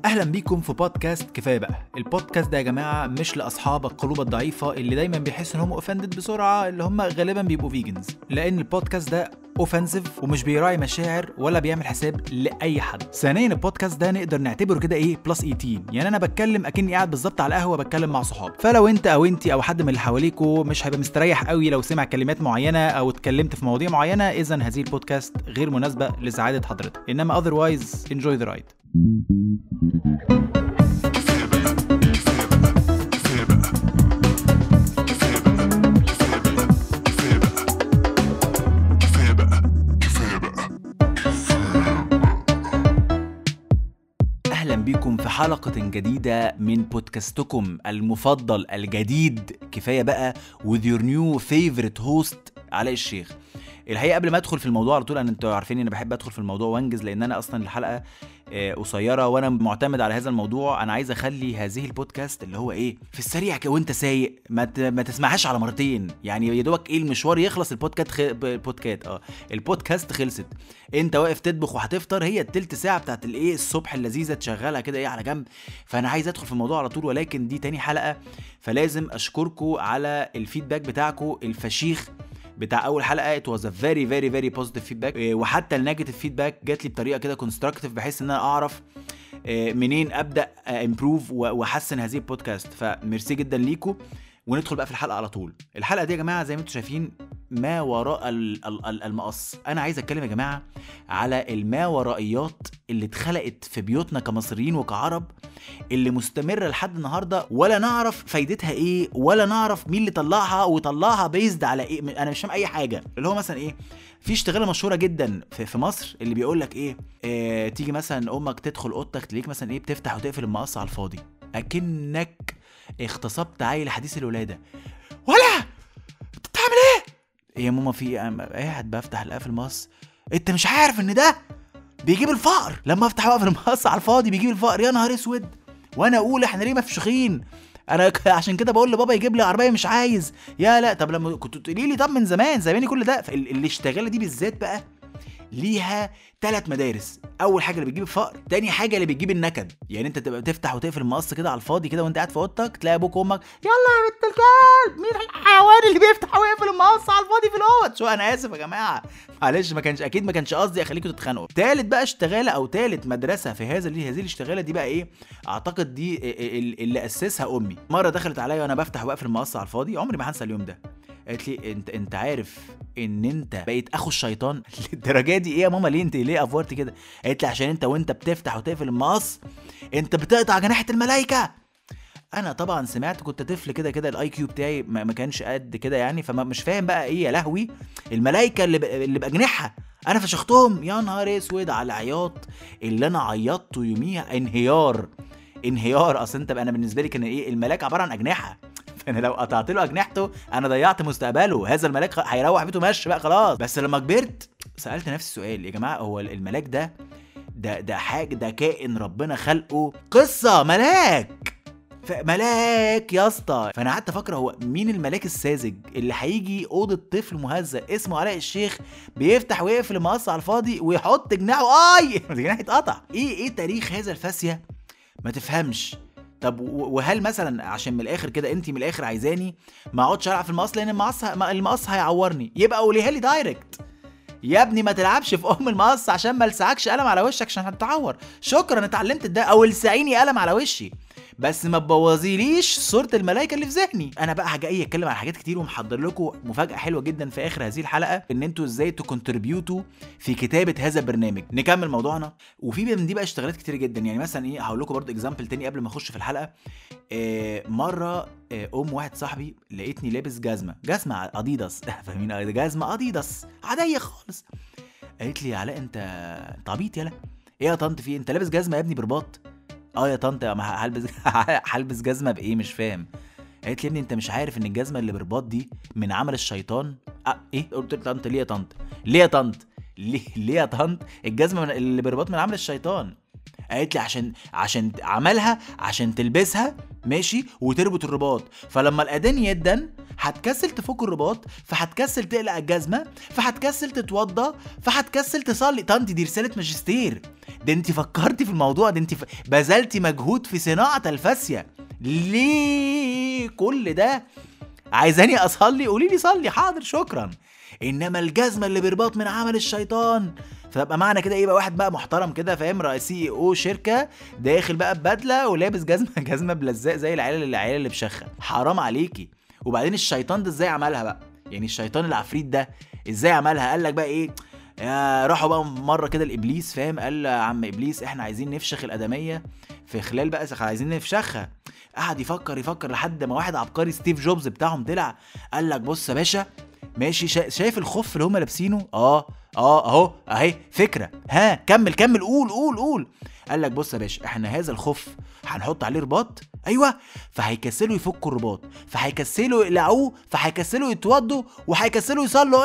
اهلا بيكم في بودكاست كفايه بقى البودكاست ده يا جماعه مش لاصحاب القلوب الضعيفه اللي دايما بيحسوا ان هم اوفندد بسرعه اللي هم غالبا بيبقوا فيجنز لان البودكاست ده اوفنسيف ومش بيراعي مشاعر ولا بيعمل حساب لاي حد ثانيا البودكاست ده نقدر نعتبره كده ايه بلس 18 يعني انا بتكلم اكني قاعد بالظبط على قهوه بتكلم مع صحابي فلو انت او انت او حد من اللي حواليكوا مش هيبقى مستريح قوي لو سمع كلمات معينه او اتكلمت في مواضيع معينه اذا هذه البودكاست غير مناسبه لسعاده حضرتك انما otherwise enjoy the ride اهلا بيكم في حلقة جديدة من بودكاستكم المفضل الجديد كفاية بقى with your new favorite host علاء الشيخ الحقيقه قبل ما ادخل في الموضوع على طول انا انتوا عارفين ان بحب ادخل في الموضوع وانجز لان انا اصلا الحلقه آه، قصيره وانا معتمد على هذا الموضوع انا عايز اخلي هذه البودكاست اللي هو ايه في السريع كده وانت سايق ما, ت... ما تسمعهاش على مرتين يعني يا دوبك ايه المشوار يخلص البودكاست خ... البودكاست اه البودكاست خلصت انت واقف تطبخ وهتفطر هي التلت ساعه بتاعت الايه الصبح اللذيذه تشغلها كده ايه على جنب فانا عايز ادخل في الموضوع على طول ولكن دي تاني حلقه فلازم اشكركم على الفيدباك بتاعكم الفشيخ بتاع اول حلقه ات واز ا فيري فيري فيري بوزيتيف فيدباك وحتى النيجاتيف فيدباك جات لي بطريقه كده كونستراكتيف بحيث ان انا اعرف آه، منين ابدا امبروف واحسن هذه البودكاست فميرسي جدا ليكم وندخل بقى في الحلقه على طول الحلقه دي يا جماعه زي ما انتم شايفين ما وراء ال- ال- ال- المقص انا عايز اتكلم يا جماعه على الما ورائيات اللي اتخلقت في بيوتنا كمصريين وكعرب اللي مستمره لحد النهارده ولا نعرف فايدتها ايه ولا نعرف مين اللي طلعها وطلعها بيزد على ايه انا مش فاهم اي حاجه اللي هو مثلا ايه في اشتغاله مشهوره جدا في, في مصر اللي بيقول لك ايه آه تيجي مثلا امك تدخل اوضتك تلاقيك مثلا ايه بتفتح وتقفل المقص على الفاضي اكنك اغتصبت عيل حديث الولاده ولا انت بتعمل ايه يا ماما في إيه؟ أنا قاعد بفتح القفل المقص انت مش عارف ان ده بيجيب الفقر لما افتح واقفل المقص على الفاضي بيجيب الفقر يا نهار اسود وانا اقول احنا ليه مفشخين انا ك- عشان كده بقول لبابا يجيب لي عربيه مش عايز يا لا طب لما كنت تقولي لي طب من زمان زماني كل ده فال- الاشتغاله دي بالذات بقى ليها ثلاث مدارس اول حاجه اللي بتجيب الفقر تاني حاجه اللي بتجيب النكد يعني انت تبقى بتفتح وتقفل المقص كده على الفاضي كده وانت قاعد في اوضتك تلاقي ابوك وامك يلا يا بنت الكلب مين الحيوان اللي بيفتح ويقفل المقص على الفاضي في الاوض شو انا اسف يا جماعه معلش ما كانش اكيد ما كانش قصدي اخليكم تتخانقوا تالت بقى اشتغاله او تالت مدرسه في هذا هذه الاشتغاله دي بقى ايه اعتقد دي ال- اللي اسسها امي مره دخلت عليا وانا بفتح واقفل المقص على الفاضي عمري ما هنسى اليوم ده قالت لي انت انت عارف ان انت بقيت اخو الشيطان للدرجه دي ايه يا ماما ليه انت ليه افورت كده قالت لي عشان انت وانت بتفتح وتقفل المقص انت بتقطع جناحه الملائكه انا طبعا سمعت كنت طفل كده كده الاي كيو بتاعي ما ما كانش قد كده يعني فما مش فاهم بقى ايه يا لهوي الملائكه اللي ب... اللي باجنحه انا فشختهم يا نهار اسود على العياط اللي انا عيطته يوميها انهيار انهيار اصل انت انا بالنسبه لي كان ايه الملاك عباره عن اجنحه فانا لو قطعت له اجنحته انا ضيعت مستقبله هذا الملاك خ- هيروح بيته ماشي بقى خلاص بس لما كبرت سالت نفسي السؤال يا جماعه هو الملاك ده ده ده حاجه ده كائن ربنا خلقه قصه ملاك ف- ملاك يا اسطى فانا قعدت افكر هو مين الملاك الساذج اللي هيجي اوضه طفل مهزأ اسمه علاء الشيخ بيفتح ويقفل المقص على الفاضي ويحط جناحه اي جناحه اتقطع ايه ايه تاريخ هذا الفاسيه ما تفهمش طب و- وهل مثلا عشان من الاخر كده انت من الاخر عايزاني ما اقعدش العب في المقص لان المقص ه- المقص هيعورني يبقى قوليها لي دايركت يا ابني ما تلعبش في ام المقص عشان ما السعكش قلم على وشك عشان هتتعور شكرا اتعلمت ده او السعيني قلم على وشي بس ما تبوظيليش صوره الملائكه اللي في ذهني انا بقى جاي اتكلم عن حاجات كتير ومحضر لكم مفاجاه حلوه جدا في اخر هذه الحلقه ان انتوا ازاي تكونتريبيوتوا في كتابه هذا البرنامج نكمل موضوعنا وفي من دي بقى اشتغالات كتير جدا يعني مثلا ايه هقول لكم برضه اكزامبل تاني قبل ما اخش في الحلقه آه مره آه ام واحد صاحبي لقيتني لابس جزمه جزمه اديداس فاهمين جزمه اديداس عاديه خالص قالت لي يا علاء انت انت عبيط يالا ايه يا طنط في إيه؟ انت لابس جزمه يا ابني برباط اه يا طنط ما هلبس هلبس جزمه بايه مش فاهم قالت لي يا ابني انت مش عارف ان الجزمه اللي برباط دي من عمل الشيطان اه ايه قلت له طنط ليه يا طنط ليه يا طنط ليه ليه يا طنط الجزمه من اللي برباط من عمل الشيطان قالت لي عشان عشان عملها عشان تلبسها ماشي وتربط الرباط فلما الاذان يدن هتكسل تفك الرباط فهتكسل تقلع الجزمه فهتكسل تتوضى فهتكسل تصلي طنط دي رساله ماجستير ده انت فكرتي في الموضوع ده انت ف... بذلتي مجهود في صناعه الفاسيه ليه كل ده عايزاني اصلي قولي لي صلي حاضر شكرا انما الجزمه اللي برباط من عمل الشيطان فبقى معنى كده ايه بقى واحد بقى محترم كده فاهم رئيس سي او شركه داخل بقى ببدله ولابس جزمه جزمه بلزاق زي العيال العيال اللي بشخه حرام عليكي وبعدين الشيطان ده ازاي عملها بقى يعني الشيطان العفريت ده ازاي عملها قال لك بقى ايه يا راحوا بقى مره كده الابليس فاهم قال يا عم ابليس احنا عايزين نفشخ الادميه في خلال بقى عايزين نفشخها قعد يفكر يفكر لحد ما واحد عبقري ستيف جوبز بتاعهم طلع قال لك بص يا باشا ماشي شا... شايف الخف اللي هم لابسينه اه اه اهو اهي فكره ها كمل كمل قول قول قول قال لك بص يا باشا احنا هذا الخف هنحط عليه رباط ايوه فهيكسلوا يفكوا الرباط فهيكسلوا يقلعوه فهيكسلوا يتوضوا وهيكسلوا يصلوا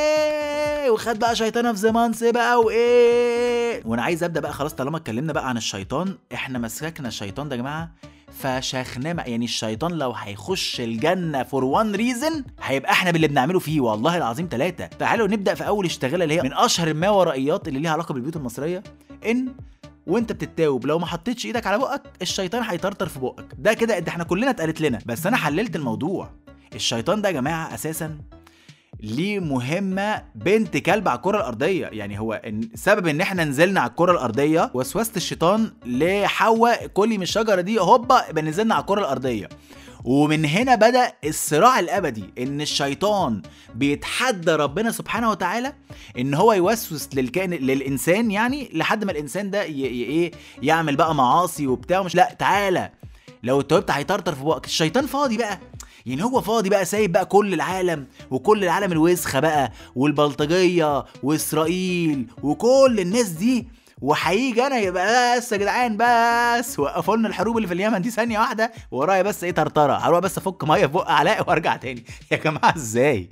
ايه وخد بقى شيطانه في زمانس بقى وايه وانا عايز ابدا بقى خلاص طالما اتكلمنا بقى عن الشيطان احنا مسكنا الشيطان ده يا جماعه فشخناه يعني الشيطان لو هيخش الجنة فور وان ريزن هيبقى احنا باللي بنعمله فيه والله العظيم ثلاثة تعالوا نبدأ في أول اشتغالة اللي هي من أشهر الماورائيات اللي ليها علاقة بالبيوت المصرية إن وانت بتتاوب لو ما حطيتش ايدك على بقك الشيطان هيطرطر في بقك ده كده ده احنا كلنا اتقالت لنا بس انا حللت الموضوع الشيطان ده يا جماعه اساسا ليه مهمة بنت كلب على الكرة الأرضية يعني هو إن سبب إن إحنا نزلنا على الكرة الأرضية وسوسة الشيطان لحواء كلي من الشجرة دي هوبا يبقى نزلنا على الكرة الأرضية ومن هنا بدأ الصراع الأبدي إن الشيطان بيتحدى ربنا سبحانه وتعالى إن هو يوسوس للكائن للإنسان يعني لحد ما الإنسان ده ي... ي... إيه يعمل بقى معاصي وبتاع مش لا تعالى لو اتوبت هيطرطر في بقك الشيطان فاضي بقى يعني هو فاضي بقى سايب بقى كل العالم وكل العالم الوسخه بقى والبلطجيه واسرائيل وكل الناس دي وهيجي انا يبقى بس يا جدعان بس وقفوا لنا الحروب اللي في اليمن دي ثانيه واحده ورايا بس ايه طرطره هروح بس افك ميه في بق علاء وارجع تاني يا جماعه ازاي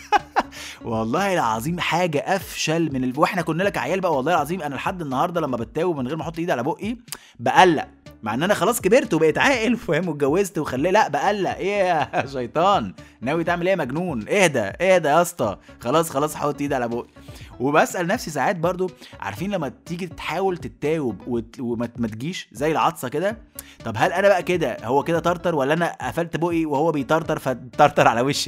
والله العظيم حاجه افشل من ال... واحنا كنا لك عيال بقى والله العظيم انا لحد النهارده لما بتاوب من غير ما احط ايدي على بقي بقلق مع ان انا خلاص كبرت وبقيت عاقل فاهم واتجوزت وخليه لا بقلق ايه يا شيطان ناوي تعمل ايه يا مجنون اهدى اهدى يا اسطى خلاص خلاص هحط ايدي على بقي وبسال نفسي ساعات برضو عارفين لما تيجي تحاول تتاوب وت... وما ما تجيش زي العطسه كده طب هل انا بقى كده هو كده طرطر ولا انا قفلت بقي وهو بيطرطر فطرطر على وشي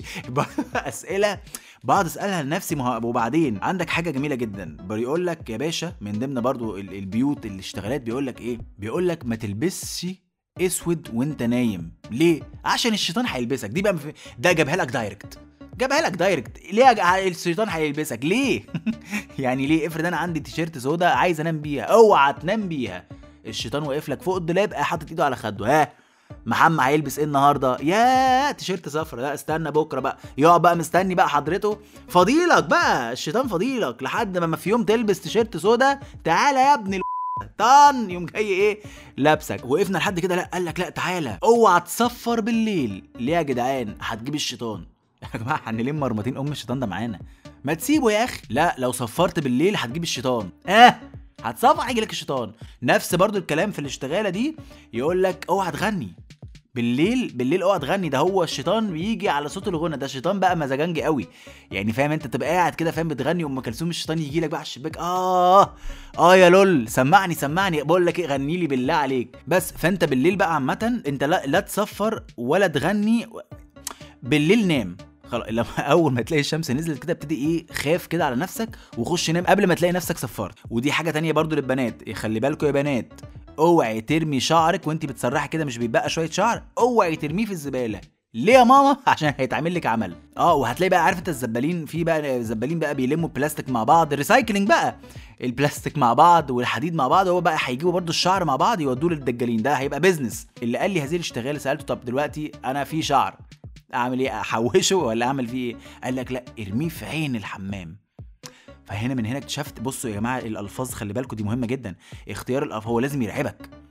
اسئله بقعد اسالها لنفسي ما وبعدين عندك حاجه جميله جدا بيقول لك يا باشا من ضمن برضو البيوت الاشتغالات بيقول لك ايه بيقول لك ما تلبسش اسود وانت نايم ليه عشان الشيطان هيلبسك دي بقى ده جابها لك دايركت جابها لك دايركت ليه الشيطان هيلبسك ليه يعني ليه افرض انا عندي تيشيرت سودا عايز انام بيها اوعى تنام بيها الشيطان واقف لك فوق الدولاب حاطط ايده على خده ها محمد هيلبس ايه النهارده يا تيشيرت صفرا لا استنى بكره بقى يقعد بقى مستني بقى حضرته فضيلك بقى الشيطان فضيلك لحد ما في يوم تلبس تيشيرت سودا تعالى يا ابن طن يوم جاي ايه لابسك وقفنا لحد كده لا قال لك لا تعالى اوعى تصفر بالليل ليه يا جدعان هتجيب الشيطان يا جماعه احنا ليه مرمطين ام الشيطان ده معانا ما تسيبه يا اخي لا لو صفرت بالليل هتجيب الشيطان اه هتصفر هيجي لك الشيطان نفس برضو الكلام في الاشتغاله دي يقول لك اوعى تغني بالليل بالليل اوعى تغني ده هو الشيطان بيجي على صوت الغنى ده الشيطان بقى مزاجنجي قوي يعني فاهم انت تبقى قاعد كده فاهم بتغني ام كلثوم الشيطان يجي لك بقى على الشباك اه اه يا لول سمعني سمعني بقول لك ايه غني لي بالله عليك بس فانت بالليل بقى عامه انت لا لا تصفر ولا تغني بالليل نام خلاص لما اول ما تلاقي الشمس نزلت كده ابتدي ايه خاف كده على نفسك وخش نام قبل ما تلاقي نفسك صفرت ودي حاجه تانية برضو للبنات خلي بالكم يا بنات اوعي ترمي شعرك وانت بتسرحي كده مش بيبقى شويه شعر اوعي ترميه في الزباله ليه يا ماما عشان هيتعمل لك عمل اه وهتلاقي بقى عارف انت الزبالين في بقى الزبالين بقى بيلموا البلاستيك مع بعض ريسايكلينج بقى البلاستيك مع بعض والحديد مع بعض هو بقى هيجيبوا برضو الشعر مع بعض يودوه للدجالين ده هيبقى بيزنس اللي قال لي هذه الاشتغال سالته طب دلوقتي انا في شعر اعمل ايه احوشه ولا اعمل فيه ايه قال لك لا ارميه في عين الحمام فهنا من هنا اكتشفت بصوا يا جماعه الالفاظ خلي بالكم دي مهمه جدا اختيار الالفاظ هو لازم يرعبك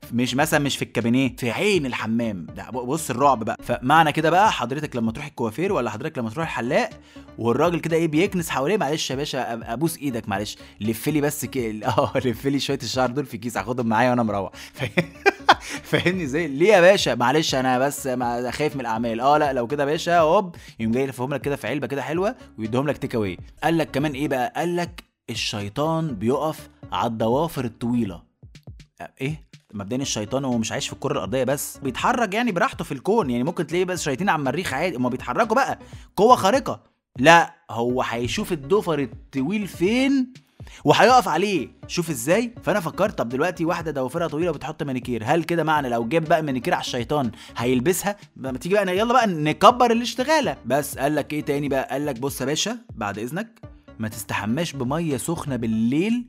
مش مثلا مش في الكابينيه في عين الحمام ده بص الرعب بقى فمعنى كده بقى حضرتك لما تروح الكوافير ولا حضرتك لما تروح الحلاق والراجل كده ايه بيكنس حواليه معلش يا باشا أب- ابوس ايدك معلش لف لي بس ك... اه لف لي شويه الشعر دول في كيس هاخدهم معايا وانا مروح فاهمني ازاي ليه يا باشا معلش انا بس ما خايف من الاعمال اه لا لو كده يا باشا هوب يقوم جاي يلفهم لك كده في علبه كده حلوه ويديهم لك تيك اواي قال لك كمان ايه بقى قال لك الشيطان بيقف على الضوافر الطويله أه، ايه مبدئيا الشيطان هو مش عايش في الكره الارضيه بس بيتحرك يعني براحته في الكون يعني ممكن تلاقيه بس شياطين على المريخ عادي هما بيتحركوا بقى قوه خارقه لا هو هيشوف الضفر الطويل فين وهيقف عليه شوف ازاي فانا فكرت طب دلوقتي واحده ضوافرها طويله وبتحط مانيكير هل كده معنى لو جاب بقى مانيكير على الشيطان هيلبسها ما تيجي بقى يلا بقى نكبر الاشتغاله بس قال لك ايه تاني بقى قال لك بص يا باشا بعد اذنك ما تستحماش بميه سخنه بالليل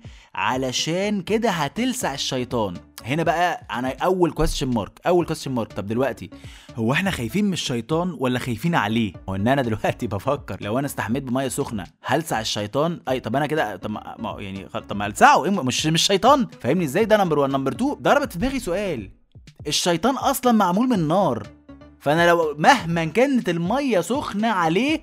علشان كده هتلسع الشيطان هنا بقى انا اول كويستشن مارك اول كويستشن مارك طب دلوقتي هو احنا خايفين من الشيطان ولا خايفين عليه هو ان انا دلوقتي بفكر لو انا استحميت بميه سخنه هلسع الشيطان اي طب انا كده طب ما ما- يعني خ- طب ما السعه إيه مش مش شيطان فاهمني ازاي ده نمبر 1 نمبر 2 ضربت في دماغي سؤال الشيطان اصلا معمول من نار فانا لو مهما كانت الميه سخنه عليه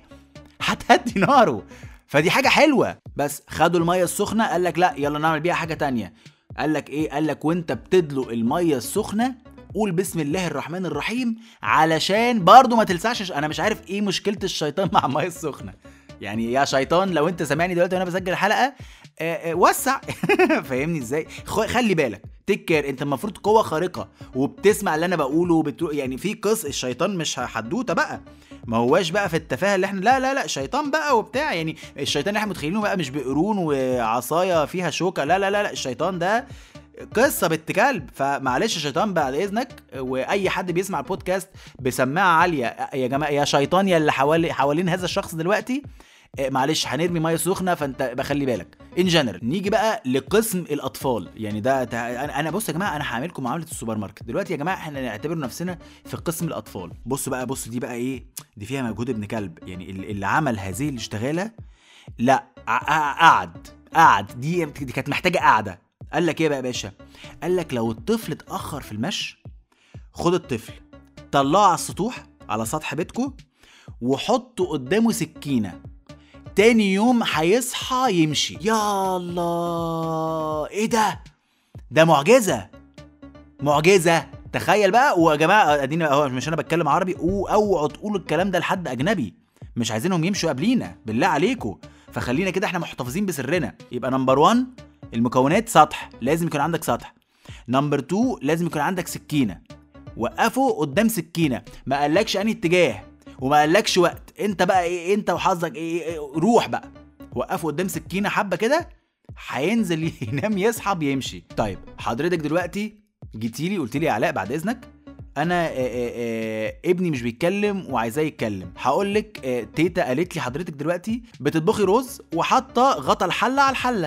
هتهدي ناره فدي حاجه حلوه بس خدوا الميه السخنه قال لك لا يلا نعمل بيها حاجه تانية قال لك ايه قال لك وانت بتدلق الميه السخنه قول بسم الله الرحمن الرحيم علشان برضو ما تلسعش انا مش عارف ايه مشكله الشيطان مع الميه السخنه يعني يا شيطان لو انت سامعني دلوقتي وانا بسجل الحلقه آه، آه، وسع فاهمني ازاي خ- خلي بالك تيك كير انت المفروض قوه خارقه وبتسمع اللي انا بقوله وبترو... يعني في قص الشيطان مش حدوته بقى ما هواش بقى في التفاهه اللي احنا لا لا لا شيطان بقى وبتاع يعني الشيطان اللي احنا متخيلينه بقى مش بقرون وعصايه فيها شوكه لا لا لا لا الشيطان ده قصه بنت كلب فمعلش شيطان بعد اذنك واي حد بيسمع البودكاست بسماعه عاليه يا جماعه يا شيطان يا اللي حوالي حوالين هذا الشخص دلوقتي آه، معلش هنرمي ميه سخنه فانت بخلي بالك ان جنرال نيجي بقى لقسم الاطفال يعني ده تع- انا أنا بص يا جماعه انا هعملكم معامله السوبر ماركت دلوقتي يا جماعه احنا نعتبر نفسنا في قسم الاطفال بصوا بقى بصوا دي بقى ايه دي فيها مجهود ابن كلب يعني اللي اللي عمل هذه الاشتغاله لا ع- ع- قعد قعد دي دي كانت محتاجه قعده قال لك ايه بقى يا باشا قال لك لو الطفل اتاخر في المشي خد الطفل طلعه على السطوح على سطح بيتكو وحطه قدامه سكينه تاني يوم هيصحى يمشي يا الله ايه ده ده معجزه معجزه تخيل بقى ويا جماعه ادينا اهو مش انا بتكلم عربي أو- اوعوا تقولوا الكلام ده لحد اجنبي مش عايزينهم يمشوا قبلينا بالله عليكم فخلينا كده احنا محتفظين بسرنا يبقى نمبر 1 المكونات سطح لازم يكون عندك سطح نمبر 2 لازم يكون عندك سكينه وقفه قدام سكينه ما قالكش انهي اتجاه وما قالكش وقت انت بقى ايه انت وحظك ايه, إيه روح بقى وقفه قدام سكينه حبه كده هينزل ينام يصحى بيمشي طيب حضرتك دلوقتي جيتي لي قلت لي يا علاء بعد اذنك انا آه، آه، آه، ابني مش بيتكلم وعايزاه يتكلم هقول لك آه، تيتا قالت لي حضرتك دلوقتي بتطبخي رز وحاطه غطا الحله على الحله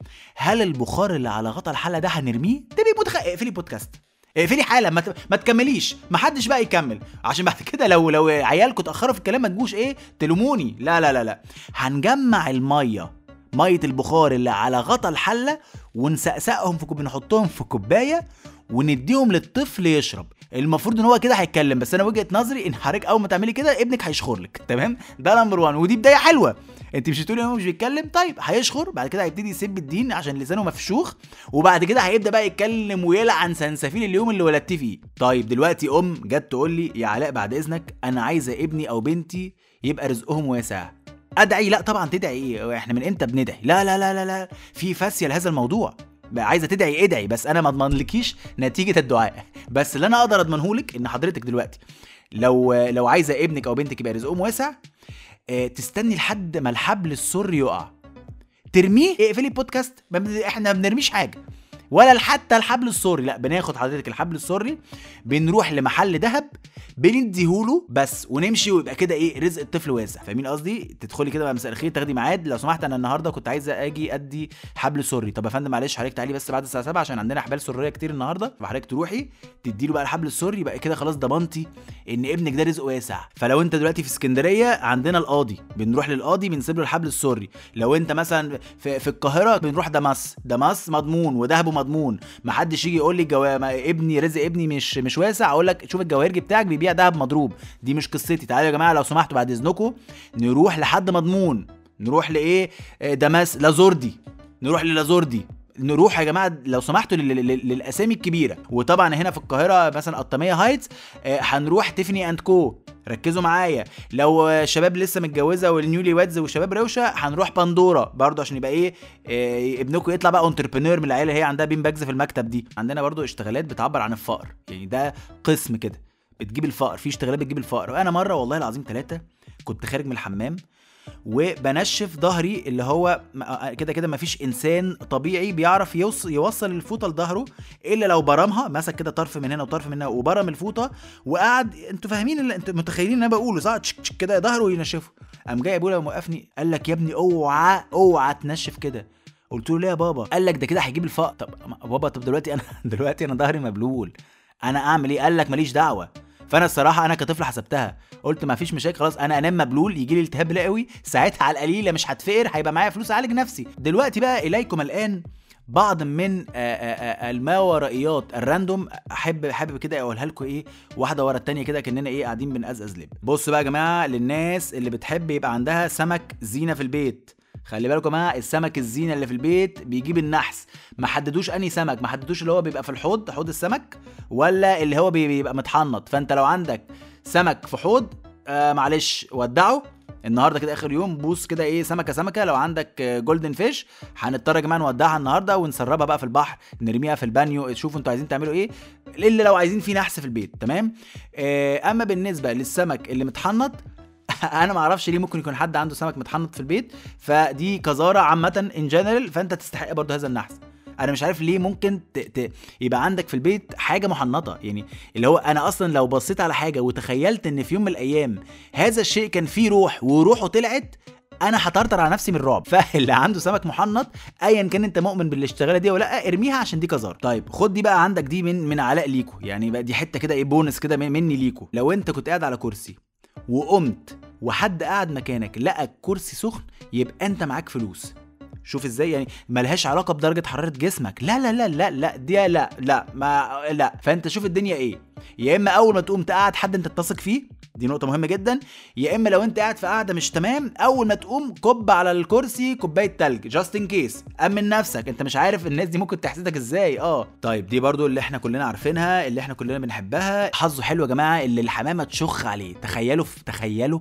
هل البخار اللي على غطا الحله ده هنرميه تبقي متخ... اقفلي بودكاست اقفلي حاله ما, ت... ما تكمليش ما حدش بقى يكمل عشان بعد كده لو لو عيالكم اتاخروا في الكلام ما تجوش ايه تلوموني لا لا لا لا هنجمع الميه ميه البخار اللي على غطا الحله ونسقسقهم في كوب نحطهم في كوبايه ونديهم للطفل يشرب المفروض ان هو كده هيتكلم بس انا وجهه نظري ان حضرتك اول ما تعملي كده ابنك هيشخر لك تمام ده نمبر 1 ودي بدايه حلوه انت مش هتقولي ان هو مش بيتكلم طيب هيشخر بعد كده هيبتدي يسب الدين عشان لسانه مفشوخ وبعد كده هيبدا بقى يتكلم ويلعن سنسفيل اليوم اللي ولدت فيه طيب دلوقتي ام جت تقول لي يا علاء بعد اذنك انا عايزه ابني او بنتي يبقى رزقهم واسع ادعي لا طبعا تدعي ايه احنا من امتى بندعي لا لا لا لا لا في فاسيه لهذا الموضوع بقى عايزه تدعي ادعي بس انا ما اضمنلكيش نتيجه الدعاء بس اللي انا اقدر اضمنهولك ان حضرتك دلوقتي لو لو عايزه ابنك او بنتك يبقى رزقهم واسع آه، تستني لحد ما الحبل السري يقع ترميه اقفلي البودكاست ما بن- احنا ما بنرميش حاجه ولا حتى الحبل السري لا بناخد حضرتك الحبل السري بنروح لمحل ذهب بنديهوله بس ونمشي ويبقى كده ايه رزق الطفل واسع فاهمين قصدي تدخلي كده بقى مساء الخير تاخدي ميعاد لو سمحت انا النهارده كنت عايزه اجي ادي حبل سري طب يا فندم معلش حضرتك تعالي بس بعد الساعه 7 عشان عندنا احبال سريه كتير النهارده فحضرتك تروحي تدي له بقى الحبل السري يبقى كده خلاص ضمنتي ان ابنك ده رزقه واسع فلو انت دلوقتي في اسكندريه عندنا القاضي بنروح للقاضي بنسيب له الحبل السري لو انت مثلا في, في القاهره بنروح دمس دمس مضمون وذهبه مضمون ما حدش يجي يقول لي الجو... ما ابني رزق ابني مش مش واسع اقول لك شوف الجواهرجي بتاعك بيبيع دهب مضروب دي مش قصتي تعالوا يا جماعه لو سمحتوا بعد اذنكم نروح لحد مضمون نروح لايه آه، دمس لازوردي نروح للازوردي نروح يا جماعه لو سمحتوا لل- لل- للاسامي الكبيره وطبعا هنا في القاهره مثلا قطاميه هايتس آه، هنروح تيفني اند كو ركزوا معايا لو آه، شباب لسه متجوزه والنيولي وادز وشباب روشه هنروح بندوره برضه عشان يبقى ايه آه، ابنكم يطلع بقى انتربرينور من العيله اللي هي عندها بين باجز في المكتب دي عندنا برضه اشتغالات بتعبر عن الفقر يعني ده قسم كده بتجيب الفقر في اشتغالات بتجيب الفقر وانا مره والله العظيم ثلاثه كنت خارج من الحمام وبنشف ظهري اللي هو م- كده كده مفيش انسان طبيعي بيعرف يوص يوصل الفوطه لظهره الا لو برمها مسك كده طرف من هنا وطرف من هنا وبرم الفوطه وقعد انتوا فاهمين اللي انتوا متخيلين اللي انا بقوله صح تشك تشك كده ظهره ينشفه قام جاي ابويا موقفني قال لك يا ابني اوعى اوعى تنشف كده قلت له ليه يا بابا قال لك ده كده هيجيب الفقر طب ما- بابا طب دلوقتي انا دلوقتي انا ظهري مبلول انا اعمل ايه قال لك ماليش دعوه فانا الصراحه انا كطفل حسبتها قلت ما فيش مشاكل خلاص انا انام مبلول يجي لي التهاب رئوي ساعتها على القليله مش هتفقر هيبقى معايا فلوس اعالج نفسي دلوقتي بقى اليكم الان بعض من آه، آه، آه، الماورائيات الراندوم احب حابب كده اقولها لكم ايه واحده ورا التانيه كده كاننا ايه قاعدين بنقزقز لب بص بقى يا جماعه للناس اللي بتحب يبقى عندها سمك زينه في البيت خلي بالكم يا جماعه السمك الزينه اللي في البيت بيجيب النحس ما حددوش انهي سمك ما حددوش اللي هو بيبقى في الحوض حوض السمك ولا اللي هو بي- بيبقى متحنط فانت لو عندك سمك في حوض آه معلش ودعه النهارده كده اخر يوم بوس كده ايه سمكه سمكه لو عندك جولدن فيش هنضطر يا جماعه نودعها النهارده ونسربها بقى في البحر نرميها في البانيو شوفوا انتوا عايزين تعملوا ايه الا لو عايزين في نحس في البيت تمام آه اما بالنسبه للسمك اللي متحنط انا ما اعرفش ليه ممكن يكون حد عنده سمك متحنط في البيت فدي كزاره عامه ان جنرال فانت تستحق برضه هذا النحس انا مش عارف ليه ممكن ت... ت... يبقى عندك في البيت حاجه محنطه يعني اللي هو انا اصلا لو بصيت على حاجه وتخيلت ان في يوم من الايام هذا الشيء كان فيه روح وروحه طلعت انا هطرطر على نفسي من الرعب فاللي عنده سمك محنط ايا كان انت مؤمن بالاشتغاله دي ولا لا ارميها عشان دي كزار طيب خد دي بقى عندك دي من من علاء ليكو يعني بقى دي حته كده ايه بونس كده من- مني ليكو لو انت كنت قاعد على كرسي وقمت وحد قاعد مكانك لقى الكرسي سخن يبقى انت معاك فلوس شوف ازاي يعني ملهاش علاقه بدرجه حراره جسمك لا لا لا لا لا دي لا لا ما لا فانت شوف الدنيا ايه يا اما اول ما تقوم تقعد حد انت تثق فيه دي نقطة مهمة جدا يا اما لو انت قاعد في قاعدة مش تمام اول ما تقوم كب على الكرسي كوباية تلج جاست ان كيس امن نفسك انت مش عارف الناس دي ممكن تحسدك ازاي اه طيب دي برضو اللي احنا كلنا عارفينها اللي احنا كلنا بنحبها حظه حلو يا جماعة اللي الحمامة تشخ عليه تخيلوا تخيلوا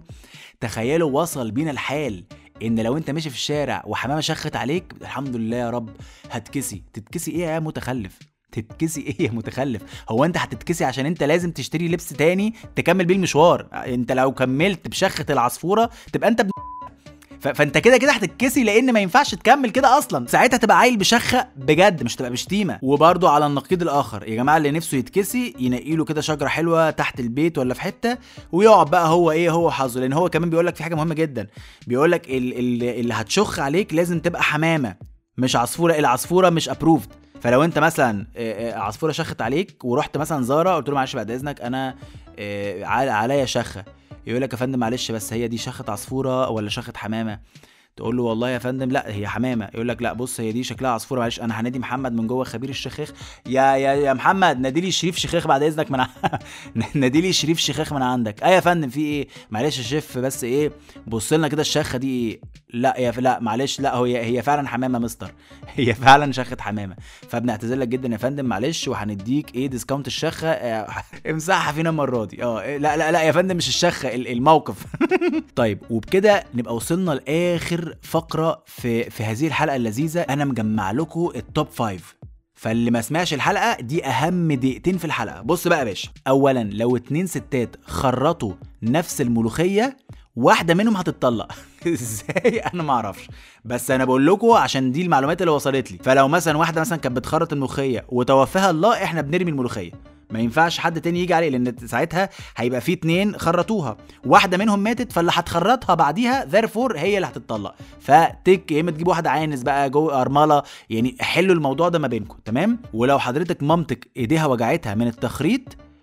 تخيلوا وصل بينا الحال ان لو انت ماشي في الشارع وحمامه شخت عليك الحمد لله يا رب هتكسي تتكسي ايه يا متخلف تتكسي ايه يا متخلف هو انت هتتكسي عشان انت لازم تشتري لبس تاني تكمل بيه المشوار انت لو كملت بشخة العصفورة تبقى انت ب... ف... فانت كده كده هتتكسي لان ما ينفعش تكمل كده اصلا ساعتها تبقى عيل بشخه بجد مش تبقى بشتيمه وبرده على النقيض الاخر يا جماعه اللي نفسه يتكسي ينقي له كده شجره حلوه تحت البيت ولا في حته ويقعد بقى هو ايه هو حظه لان هو كمان بيقول لك في حاجه مهمه جدا بيقول لك ال... ال... اللي هتشخ عليك لازم تبقى حمامه مش عصفوره العصفوره مش ابروفد فلو انت مثلا آه، آه، عصفوره شخت عليك ورحت مثلا زاره قلت له معلش بعد اذنك انا آه، عل- عليا شخه يقول لك يا فندم معلش بس هي دي شخه عصفوره ولا شخه حمامه تقول له والله يا فندم لا هي حمامه يقول لك لا بص هي دي شكلها عصفوره معلش انا هنادي محمد من جوه خبير الشخيخ يا يا يا محمد نادي لي شريف شخيخ بعد اذنك من ع- نادي لي شريف شخيخ من عندك ايه يا فندم في ايه معلش يا شيف بس ايه بص لنا كده الشخه دي ايه لا يا لا معلش لا هي هي فعلا حمامه مستر هي فعلا شخه حمامه فبنعتذر لك جدا يا فندم معلش وهنديك ايه ديسكاونت الشخه آه، امسحها فينا المره دي اه إيه، لا لا لا يا فندم مش الشخه ال- الموقف طيب وبكده نبقى وصلنا لاخر فقره في في هذه الحلقه اللذيذه انا مجمع لكم التوب فايف فاللي ما سمعش الحلقه دي اهم دقيقتين في الحلقه بص بقى يا باشا اولا لو اتنين ستات خرطوا نفس الملوخيه واحده منهم هتتطلق ازاي انا ما اعرفش بس انا بقول لكم عشان دي المعلومات اللي وصلت لي فلو مثلا واحده مثلا كانت بتخرط الملوخيه وتوفاها الله احنا بنرمي الملوخيه ما ينفعش حد تاني يجي عليه لان ساعتها هيبقى في اتنين خرطوها واحده منهم ماتت فاللي هتخرطها بعديها ذيرفور هي اللي هتتطلق فتك يا اما تجيب واحده عانس بقى جو ارمله يعني حلوا الموضوع ده ما بينكم تمام ولو حضرتك مامتك ايديها وجعتها من التخريط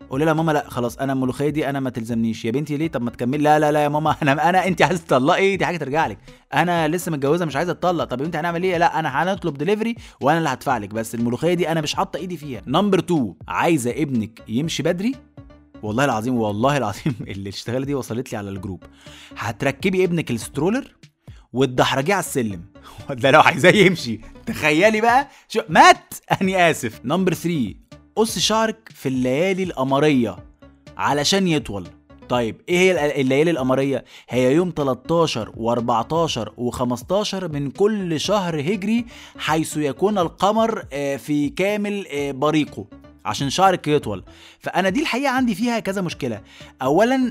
قول لها ماما لا خلاص انا الملوخيه دي انا ما تلزمنيش يا بنتي ليه طب ما تكمل لا لا لا يا ماما انا انا انت عايزه تطلقي دي حاجه ترجع لك انا لسه متجوزه مش عايزه اتطلق طب يا بنتي هنعمل ايه لا انا هنطلب دليفري وانا اللي هدفع لك بس الملوخيه دي انا مش حاطه ايدي فيها نمبر 2 عايزه ابنك يمشي بدري والله العظيم والله العظيم اللي الاشتغاله دي وصلت لي على الجروب هتركبي ابنك السترولر وتدحرجيه على السلم ده لو عايزاه يمشي تخيلي بقى شو مات اني اسف نمبر 3 قص شعرك في الليالي القمريه علشان يطول طيب ايه هي الليالي القمريه هي يوم 13 و14 و15 من كل شهر هجري حيث يكون القمر آه، في كامل آه، بريقه عشان شعرك يطول فانا دي الحقيقه عندي فيها كذا مشكله اولا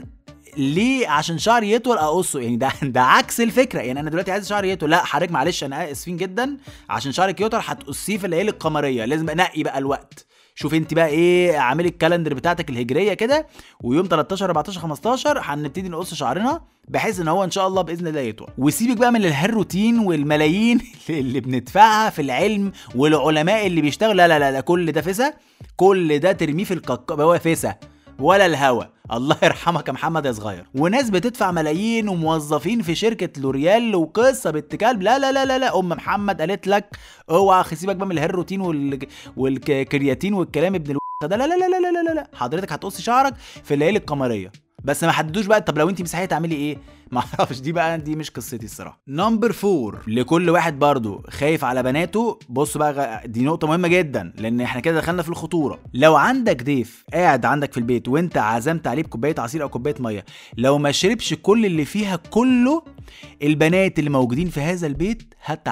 ليه عشان شعري يطول اقصه يعني ده ده عكس الفكره يعني انا دلوقتي عايز شعري يطول لا حضرتك معلش انا اسفين جدا عشان شعرك يطول هتقصيه في الليالي القمريه لازم انقي بقى الوقت شوف انت بقى ايه اعملي الكالندر بتاعتك الهجريه كده ويوم 13 14 15 هنبتدي نقص شعرنا بحيث ان هو ان شاء الله باذن الله يطول وسيبك بقى من الهيروتين والملايين اللي بندفعها في العلم والعلماء اللي بيشتغلوا لا لا لا, لا كل ده فسا كل ده ترميه في الكاكا هو فسا ولا الهوا الله يرحمك يا محمد يا صغير وناس بتدفع ملايين وموظفين في شركه لوريال وقصه بنت كلب لا لا لا لا لا ام محمد قالت لك اوعى سيبك بقى من الهيروتين وال... والكرياتين والكلام ابن الو... ده لا لا لا لا لا لا لا حضرتك هتقص شعرك في الليالي القمريه بس ما حددوش بقى طب لو انت مسيحيه تعملي ايه ما اعرفش دي بقى دي مش قصتي الصراحه نمبر فور لكل واحد برضو خايف على بناته بص بقى دي نقطه مهمه جدا لان احنا كده دخلنا في الخطوره لو عندك ضيف قاعد عندك في البيت وانت عزمت عليه بكوبايه عصير او كوبايه ميه لو ما شربش كل اللي فيها كله البنات اللي موجودين في هذا البيت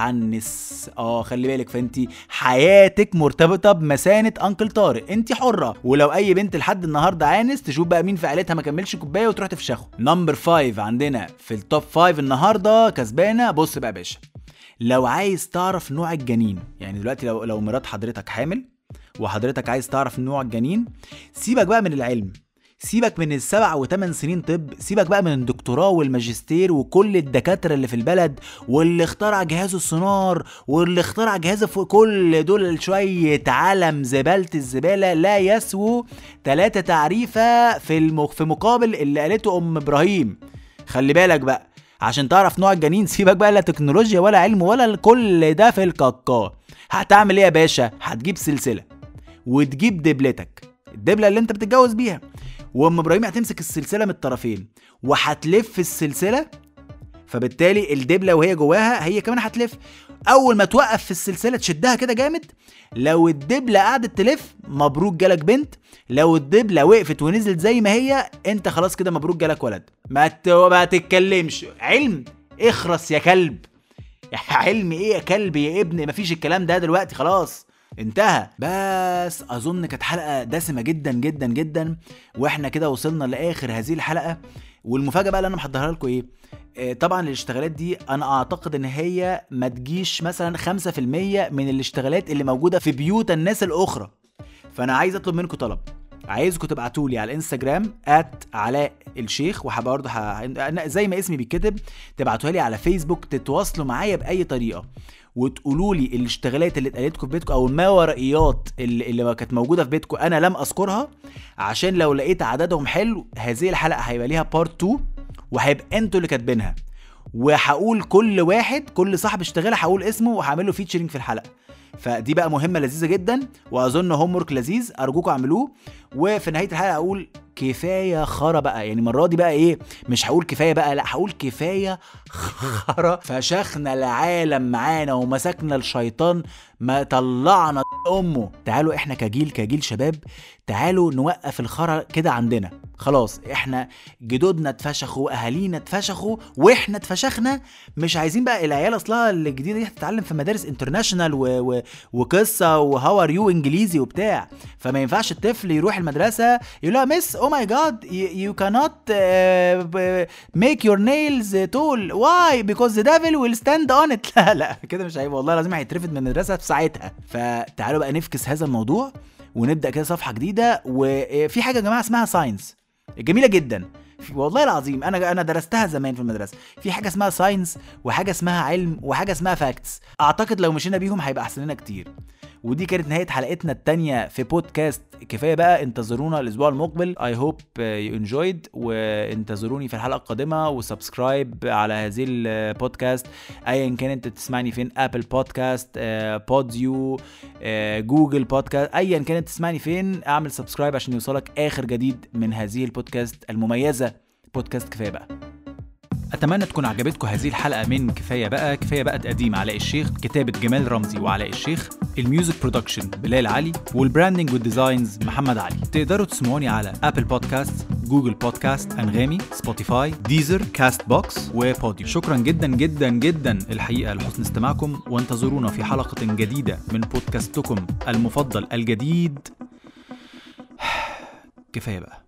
هتعنس اه خلي بالك فانت حياتك مرتبطه بمسانه انكل طارق انت حره ولو اي بنت لحد النهارده عانس تشوف بقى مين في عيلتها ما كملش كوبايه وتروح تفشخه نمبر 5 عندنا في التوب 5 النهارده كسبانه بص بقى يا باشا لو عايز تعرف نوع الجنين يعني دلوقتي لو لو مرات حضرتك حامل وحضرتك عايز تعرف نوع الجنين سيبك بقى من العلم سيبك من السبع وثمان سنين طب سيبك بقى من الدكتوراه والماجستير وكل الدكاترة اللي في البلد واللي اخترع جهاز السونار واللي اخترع جهاز فوق كل دول شوية عالم زبالة الزبالة لا يسووا ثلاثة تعريفة في المخ في مقابل اللي قالته أم إبراهيم خلي بالك بقى عشان تعرف نوع الجنين سيبك بقى لا تكنولوجيا ولا علم ولا كل ده في الكاكا هتعمل ايه يا باشا هتجيب سلسلة وتجيب دبلتك الدبلة اللي انت بتتجوز بيها وام ابراهيم هتمسك السلسله من الطرفين وهتلف السلسله فبالتالي الدبله وهي جواها هي كمان هتلف اول ما توقف في السلسله تشدها كده جامد لو الدبله قعدت تلف مبروك جالك بنت لو الدبله وقفت ونزلت زي ما هي انت خلاص كده مبروك جالك ولد ما ما تتكلمش علم اخرس يا كلب علم ايه يا كلب يا ابن مفيش الكلام ده دلوقتي خلاص انتهى بس اظن كانت حلقه دسمه جدا جدا جدا واحنا كده وصلنا لاخر هذه الحلقه والمفاجاه بقى اللي انا محضرها لكم ايه آه، طبعا الاشتغالات دي انا اعتقد ان هي ما تجيش مثلا 5% من الاشتغالات اللي موجوده في بيوت الناس الاخرى فانا عايز اطلب منكم طلب عايزكم تبعتوا لي على الانستجرام ات علاء الشيخ وهبقى برضه ح... زي ما اسمي بيتكتب تبعتوها لي على فيسبوك تتواصلوا معايا باي طريقه وتقولوا لي الاشتغالات اللي اتقالت لكم في بيتكم او الماورائيات اللي, اللي كانت موجوده في بيتكم انا لم اذكرها عشان لو لقيت عددهم حلو هذه الحلقه هيبقى ليها بارت 2 وهيبقى انتوا اللي كاتبينها وهقول كل واحد كل صاحب اشتغاله هقول اسمه وهعمل له فيتشرنج في الحلقه فدي بقى مهمه لذيذه جدا واظن هوم ورك لذيذ ارجوكم اعملوه وفي نهايه الحلقه اقول كفايه خرا بقى يعني المره دي بقى ايه مش هقول كفايه بقى لا هقول كفايه خرا فشخنا العالم معانا ومسكنا الشيطان ما طلعنا امه تعالوا احنا كجيل كجيل شباب تعالوا نوقف الخرا كده عندنا خلاص احنا جدودنا اتفشخوا اهالينا اتفشخوا واحنا اتفشخنا مش عايزين بقى العيال اصلها الجديده دي تتعلم في مدارس انترناشونال و... و... وقصه وهاو ار يو انجليزي وبتاع فما ينفعش الطفل يروح المدرسه يقول لها مس او ماي جاد يو كانوت ميك يور نيلز تول واي بيكوز ذا ديفل ويل ستاند اون ات لا لا كده مش عيب والله لازم هيترفد من المدرسه في ساعتها فتعالوا بقى نفكس هذا الموضوع ونبدا كده صفحه جديده وفي حاجه يا جماعه اسمها ساينس جميله جدا والله العظيم انا انا درستها زمان في المدرسه في حاجه اسمها ساينس وحاجه اسمها علم وحاجه اسمها فاكتس اعتقد لو مشينا بيهم هيبقى احسن لنا كتير ودي كانت نهايه حلقتنا التانية في بودكاست كفايه بقى انتظرونا الاسبوع المقبل اي هوب يو انجويد وانتظروني في الحلقه القادمه وسبسكرايب على هذه البودكاست ايا كان انت تسمعني فين ابل بودكاست بوديو جوجل بودكاست ايا كان انت تسمعني فين اعمل سبسكرايب عشان يوصلك اخر جديد من هذه البودكاست المميزه بودكاست كفايه بقى اتمنى تكون عجبتكم هذه الحلقه من كفايه بقى كفايه بقى تقديم علاء الشيخ كتابه جمال رمزي وعلاء الشيخ الميوزك برودكشن بلال علي والبراندنج والديزاينز محمد علي تقدروا تسمعوني على ابل بودكاست جوجل بودكاست انغامي سبوتيفاي ديزر كاست بوكس وبوديو شكرا جدا جدا جدا الحقيقه لحسن استماعكم وانتظرونا في حلقه جديده من بودكاستكم المفضل الجديد كفايه بقى